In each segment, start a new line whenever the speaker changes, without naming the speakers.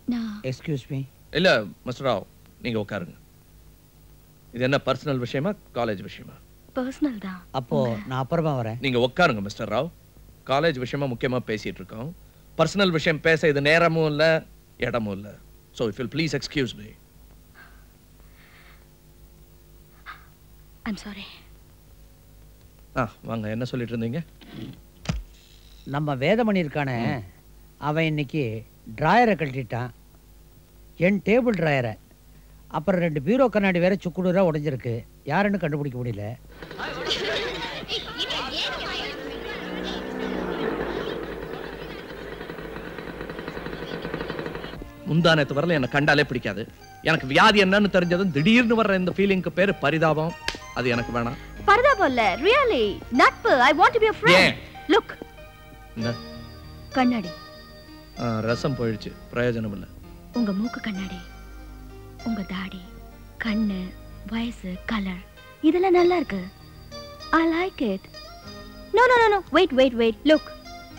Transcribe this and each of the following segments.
நான்
excuse me
இல்ல mister Rao நீங்க உட்காருங்க இது என்ன பர்சனல் விஷயமா காலேஜ் விஷயமா
பர்சனல் தான்
அப்போ நான் அப்புறமா வரேன்
நீங்க உட்காருங்க மிஸ்டர் ராவ் காலேஜ் விஷயமா முக்கியமா பேசிட்டு இருக்கோம் பர்சனல் விஷயம் பேச இது நேரமும் இல்ல இடமும் இல்ல so if you'll please excuse me
I'm sorry
ஆ வாங்க என்ன சொல்லிட்டு இருந்தீங்க
நம்ம வேதமணி இருக்கானே அவன் இன்னைக்கு டிராயரை கழட்டிட்டான் என் டேபிள் டிராயரை அப்புறம் ரெண்டு பீரோ கண்ணாடி வேற சுக்குநூறா உடைஞ்சிருக்கு யாருன்னு கண்டுபிடிக்க முடியல
முந்தானத்து வரல என்ன கண்டாலே பிடிக்காது எனக்கு வியாதி என்னன்னு தெரிஞ்சதும் திடீர்னு வர்ற இந்த ஃபீலிங்க்கு பேரு பரிதாபம் அது எனக்கு வேணாம்
பரதாபம் இல்ல ரியலி நட்பு I want to be a
ஏன்?
friend லுக்
இந்த
கண்ணாடி
ஆ, ரசம் போயிடுச்சு பிரயோஜனம் இல்லை
உங்க மூக்கு கண்ணாடி உங்க தாடி கண்ணு வயசு கலர் இதெல்லாம் நல்லா இருக்கு I like it no no no no wait wait wait look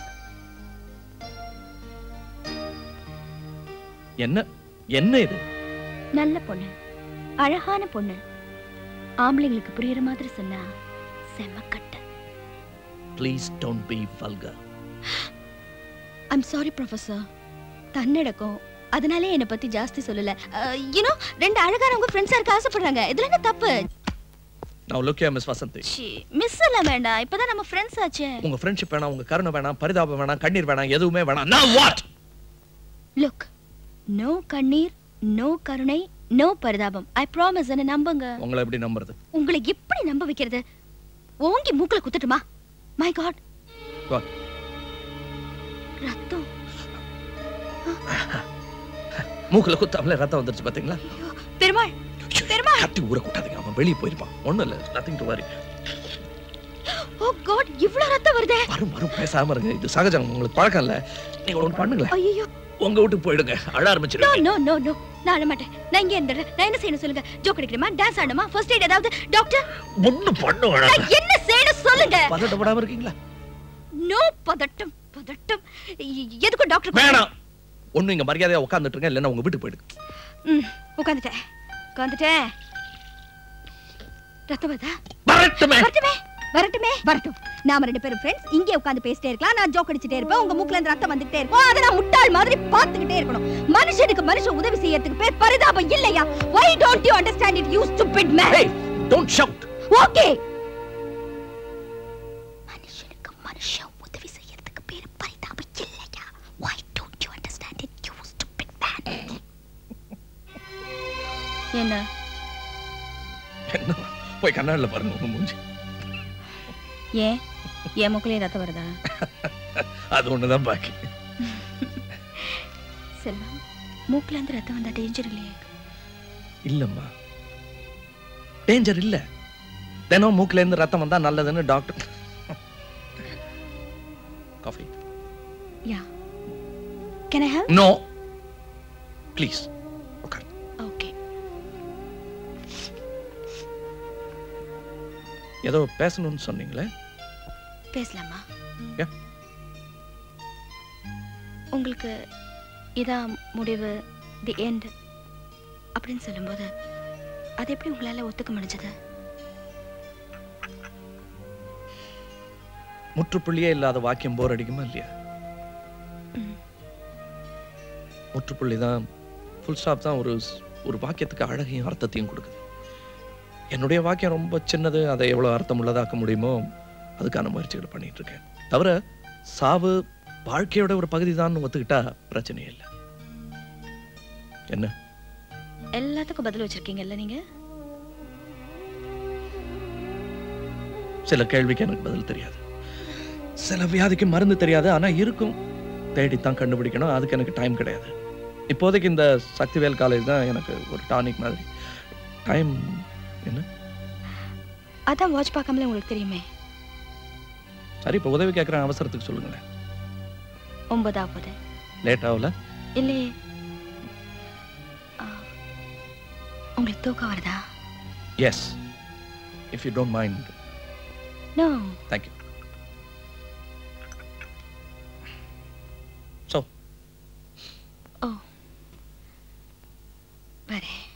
என்ன என்ன இது
நல்ல பொண்ணு அழகான பொண்ணு ஆம்பளைங்களுக்கு புரியுற மாதிரி சொன்னா செம்மக்கட்ட
please don't be vulgar
I'm sorry professor தன்னடக்கம் அதனாலே என்னை பத்தி ஜாஸ்தி சொல்லல யூனோ ரெண்டு அழகானவங்க ஃப்ரெண்ட்ஸா இருக்க ஆசைப்படுறாங்க இதுல என்ன தப்பு
நான் லுக்கியா மிஸ் வசந்தி
மிஸ் எல்லாம் வேண்டாம் இப்பதான் நம்ம ஃப்ரெண்ட்ஸ் ஆச்சே
உங்க ஃப்ரெண்ட்ஷிப் வேணாம் உங்க கருணை வேணாம் பரிதாபம் வேணாம் கண்ணீர் வேணாம் எதுவுமே வேணாம் நான் வாட்
லுக் நோ கண்ணீர் நோ கருணை நோ பரிதாபம் ஐ ப்ராமிஸ் என்ன நம்புங்க
உங்களை எப்படி நம்புறது
உங்களை எப்படி நம்ப வைக்கிறது ஓங்கி மூக்குல குத்தட்டுமா மை காட்
What?
ரத்தம்
மூக்குல குத்தாமலே ரத்தம் வந்துருச்சு பாத்தீங்களா
பெருமாள் பெருமாள்
கத்தி ஊற கூட்டாதீங்க அவன் வெளியே போயிருப்பான் ஒண்ணும் இல்ல nothing to worry
O God இவ்ளோ ரத்தம் வருதே
வரும் வரும் பேசாம இருங்க இது சகஜம் உங்களுக்கு பழக்கம் இல்ல நீங்க ஒண்ணு பண்ணுங்களேன்
ஐயோ
உங்க வீட்டுக்கு போயிடுங்க அழ
நோ
ஆரம்பிச்சிருங்க
நோ நோ நோ நான் அழ மாட்டேன் நான் இங்கே இருந்துடுறேன் நான் என்ன செய்யணும் சொல்லுங்க ஜோக் அடிக்கணுமா டான்ஸ் ஆடணுமா ஃபர்ஸ்ட் எய்ட் ஏதாவது டாக்டர்
ஒண்ணு பண்ணு
நான் என்ன செய்யணும் சொல்லுங்க
பதட்டப்படாம இருக்கீங்களா
நோ பதட்டம் பதட்டம் எ- எதுக்கும் டாக்டர்
வேணாம் ஒண்ணு இங்க மரியாதையா உட்கார்ந்துட்டு இருங்க இல்லைன்னா உங்க வீட்டுக்கு போயிடுங்க
ம் உட்காந்துட்டேன் உட்காந்துட்டேன் ரத்தம் வருதா
வரட்டுமே
வரட்டுமே வரட்டுமே வரட்டும் நாம ரெண்டு பேரும் ஃப்ரெண்ட்ஸ் இங்கே உட்கார்ந்து பேசிட்டே இருக்கலாம் நான் ஜோக் அடிச்சிட்டே இருப்பேன் உங்க மூக்குல இருந்து ரத்தம் வந்துட்டே இருக்கும் அதை நான் முட்டாள் மாதிரி பார்த்துக்கிட்டே இருக்கணும் மனுஷனுக்கு மனுஷன் உதவி செய்யறதுக்கு பேர் பரிதாபம் இல்லையா why don't you understand it you stupid man
Hey, don't shout.
Okay மனுஷனுக்கு மனுஷன் உதவி செய்யறதுக்கு பேர் பரிதாபம் இல்லையா why don't you understand it you stupid man என்ன
என்ன போய் கண்ணாடில பாருங்க உங்க மூஞ்சி
ஏன் என் மூக்குலயே ரத்தம் வருதா
அது ஒண்ணுதான் பாக்கி
செல்வம் மூக்குல இருந்து ரத்தம் வந்தா டேஞ்சர் இல்லையே
இல்லம்மா டேஞ்சர் இல்ல தினம் மூக்குல இருந்து ரத்தம் வந்தா நல்லதுன்னு டாக்டர் காஃபி
யா can I help
no please
okay
ஏதோ பேசணும்னு சொன்னீங்களே
பேசலாமா
Yeah.
உங்களுக்கு இதான் முடிவு தி எண்ட் அப்படின்னு சொல்லும்போது அது எப்படி உங்களால ஒத்துக்க முடிஞ்சது
முற்றுப்புள்ளியே இல்லாத வாக்கியம் போர் அடிக்குமா இல்லையா முற்றுப்புள்ளி தான் ஃபுல் ஸ்டாப் தான் ஒரு ஸ்- ஒரு வாக்கியத்துக்கு அழகையும் அர்த்தத்தையும் கொடுக்குது என்னுடைய வாக்கியம் ரொம்ப சின்னது அதை எவ்வளோ அர்த்தம் உள்ளதாக்க முடியுமோ அதுக்கான முயற்சிகளை பண்ணிட்டு இருக்கேன் தவிர சாவு வாழ்க்கையோட ஒரு பகுதி தான் ஒத்துக்கிட்டா பிரச்சனையே இல்லை என்ன
எல்லாத்துக்கும் பதில் வச்சிருக்கீங்கல்ல நீங்க
சில கேள்விக்கு எனக்கு பதில் தெரியாது சில வியாதிக்கு மருந்து தெரியாது ஆனா இருக்கும் தேடித்தான் கண்டுபிடிக்கணும் அதுக்கு எனக்கு டைம் கிடையாது இப்போதைக்கு இந்த சக்திவேல் காலேஜ் தான் எனக்கு ஒரு டானிக் மாதிரி டைம் என்ன
அதான் வாட்ச் பார்க்காமலே உங்களுக்கு தெரியுமே
சரி இப்போ உதவி கேட்குறேன் அவசரத்துக்கு சொல்லுங்களேன்
ஒன்பதாவது
லேட் ஆகல
இல்லையே ஆ, உங்களுக்கு தூக்கம் வருதா
yes if you don't mind
no
thank you so
ஓ வரேன்